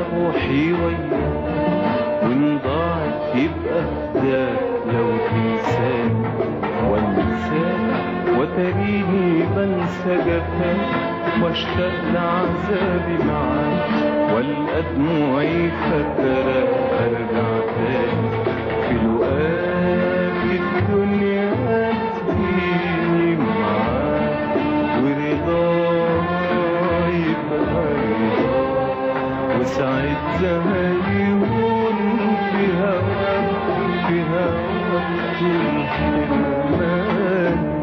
روحي وياك وإن ضاعت يبقى فداك لو تنساني وانساك وتريني بنسى جفاك واشتاق لعذابي معاك والقى دموعي فاكرة ارجع تاني في لقاك الدنيا تجيني معاك ورضاك يبقى رضاك وساعتها يهون في هواك في هواك طول حرماني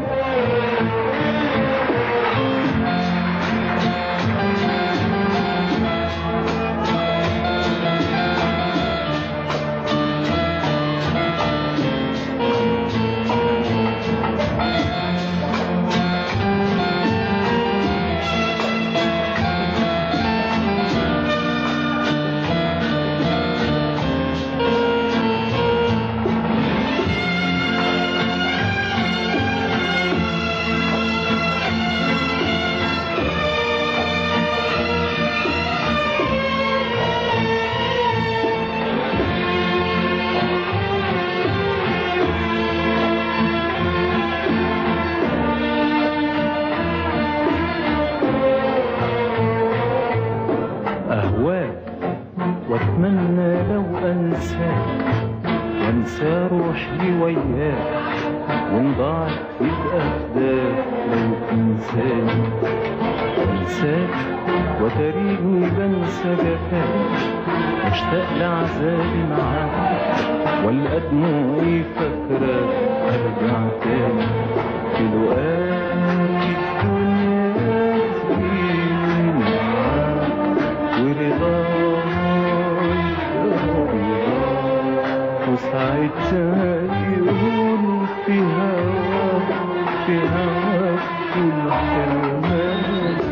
أهواك وأتمنى لو أنساك وأنسى روحي وياك وإن ضاعت يبقى فداك لو تنساني أنساك وتريني بنسى جفاك مشتاق لعذابي معاك والقى دموعي فاكراك أرجع تاني في لقاك الدنيا تجيني معاك ورضاي رضاك وساعتها يقول في هواك في هواك كل حرماني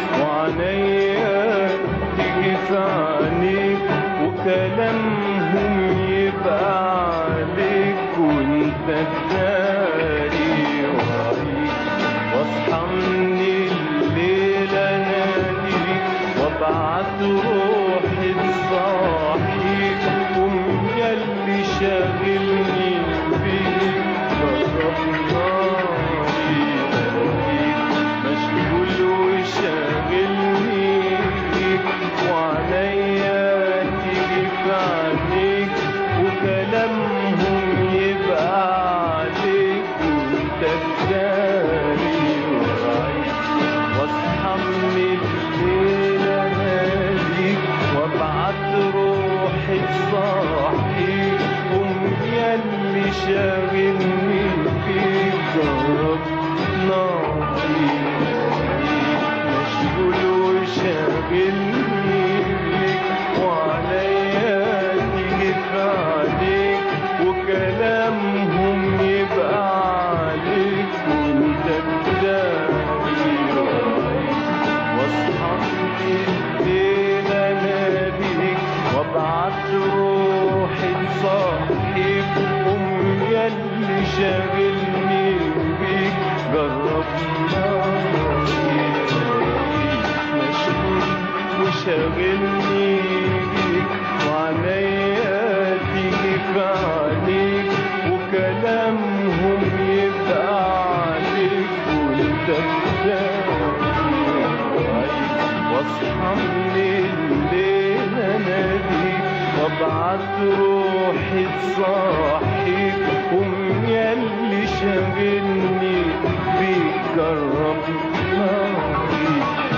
كلامهم نداري وعيك واصحى من الليل اناديك وابعت روحي تصاحيك قوم ياللي شاغلني بيك جرب ناري الاقيك مشغول وشاغلني بيك وعليا تيجي في عينيك وكلامهم يبقى عليك وانت تداري ورايك واصحى من الليل اناديك وابعت روحي تصاحيك قوم ياللي شاغلني فيك جرب ناري مشغول وشاغلني بيك وعليا تيجي في عليك وكلامهم يبقى عليك وانت تداري ورايك واصحى من الليل اناديك وابعت روحي تصاحيك قوم ياللي شاغلني بيك جرب ناري مشغول وشاغلني بيك وعليا تيجي في عليك وكلامهم يبقى عليك وانت تداري ورايك واصحى من الليل اناديك وابعت روحي تصاحيك قوم ياللي شاغلني بيك جرب ناري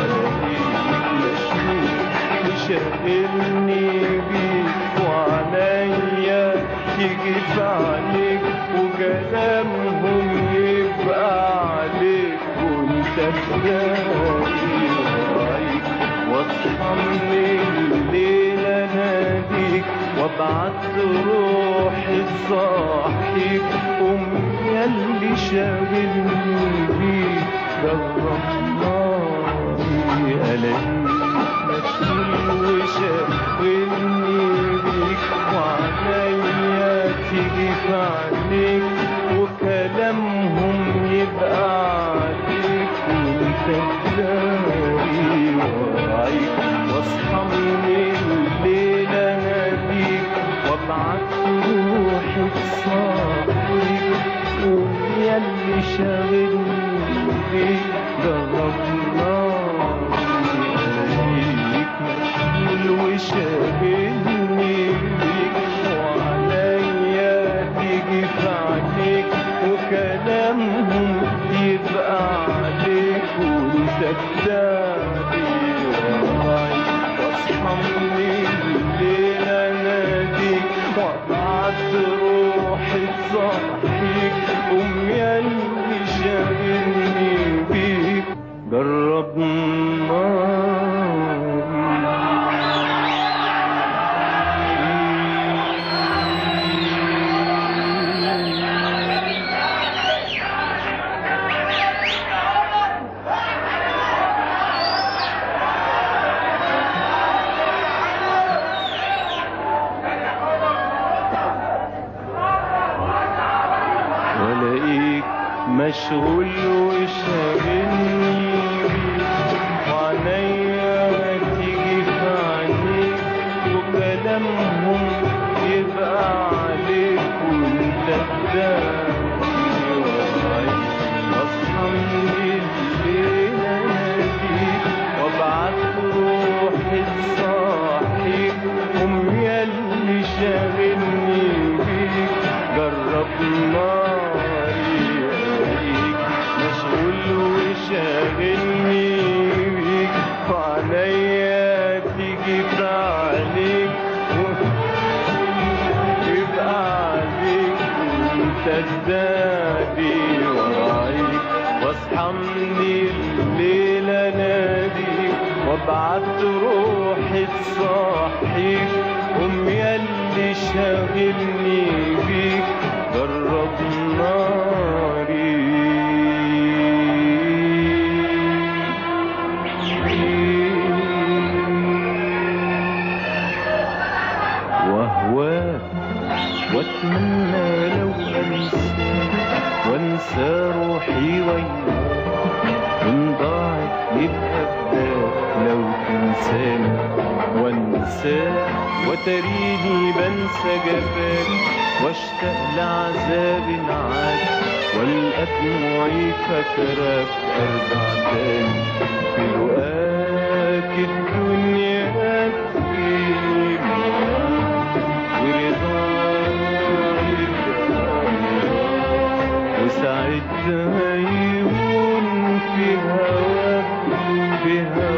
شاغلني بيك وعليا تيجي في عليك وكلامهم يبقى عليك وانت تداري ورايك واصحى من الليل اناديك وابعت روحي تصاحيك قوم ياللي شاغلني بيك جرب ناري الاقيك مشغول وشاغلني بيك وعليا تيجي في عليك وكلامهم يبقى عليك وانت تداري ورايك واصحى من الليل اناديك وابعت روحي تصاحيك قوم ياللي شاغلني بيك جرب ناري عليك مشغول وشاغلني بيك وعليا تيجي في عينيك وكلامهم يبقى عليك وانت تداري ورايك واصحى من الليل اناديك وابعت روحي تصحيك قوم ياللي شاغلني بيك جرب والاقيك مشغول وشاغلني بيك وعليا تيجي في عينيك وكلامهم يبقى عليك وانت تداري ورايك اصحى من الليل اناديك وابعت روحي تصاحيك قوم ياللي شاغلني بيك جرب ناري عليك مشغول وشاغلني بيك وعليا تيجي في عليك يبقى عليك وانت تداري ورايك واصحى من الليل اناديك وابعت روحي تصحيك قوم ياللي شاغلني بيك جرب ناري وهواك واتمنى لو انساك وتنساني وانساك وتريني بنسى جفاك واشتاق لعذاب معاك والقى دموعي فاكراك ارجع تاني في لقاك الدنيا تجيني معاك ورضاك وساعتها يهون في هواك في هواك